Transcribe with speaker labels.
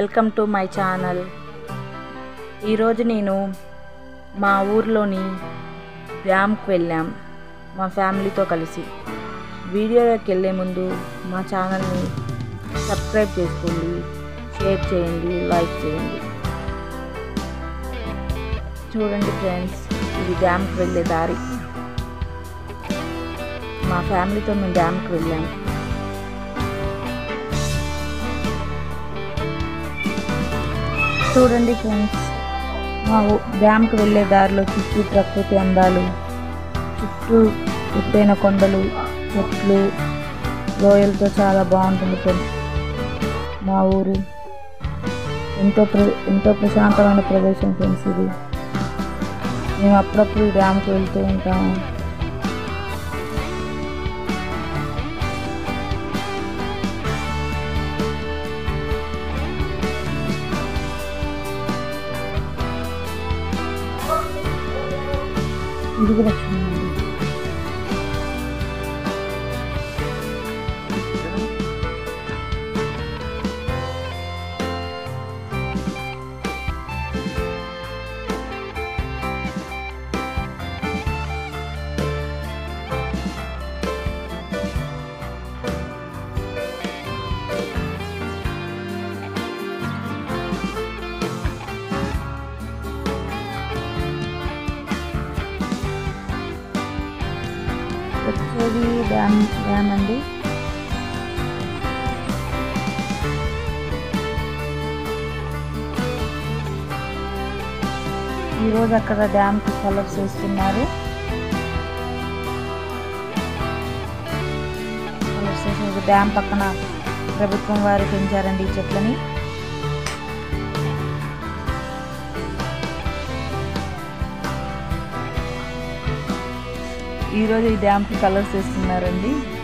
Speaker 1: Welcome to my channel ఈరోజు నేను మా ఊర్లోని డ్యామ్కి వెళ్ళాం మా ఫ్యామిలీతో కలిసి వీడియోలోకి వెళ్ళే ముందు మా ఛానల్ని సబ్స్క్రైబ్ చేసుకోండి షేర్ చేయండి లైక్ చేయండి చూడండి ఫ్రెండ్స్ ఇది డ్యామ్కి వెళ్ళే దారి మా ఫ్యామిలీతో మేము డ్యామ్కి వెళ్ళాం చూడండి ఫ్రెండ్స్ మా ఊ- డ్యామ్కి వెళ్ళే దారిలో చుట్టూ ప్రకృతి అందాలు చుట్టూ ఎత్తైన కొండలు చెట్లు లోయలతో చాలా బాగుంటుంది ఫ్రెండ్స్ మా ఊరు ఎంతో ప్ర ఎంతో ప్రశాంతమైన ప్రదేశం ఫ్రెండ్స్ ఇది మేము అప్పుడప్పుడు ఈ డ్యామ్కి వెళ్తూ ఉంటాము ఇది కూడా చూడండి. వచ్చేది డ్యామ్ డ్యామ్ అండి ఈరోజు అక్కడ డ్యామ్కి కలర్స్ వేస్తున్నారు కలర్స్ వేసిన డ్యామ్ పక్కన ప్రభుత్వం వారు పెంచారండి ఈ చెట్లని ఈరోజు ఈ డ్యామ్కి కలర్స్ వేస్తున్నారండి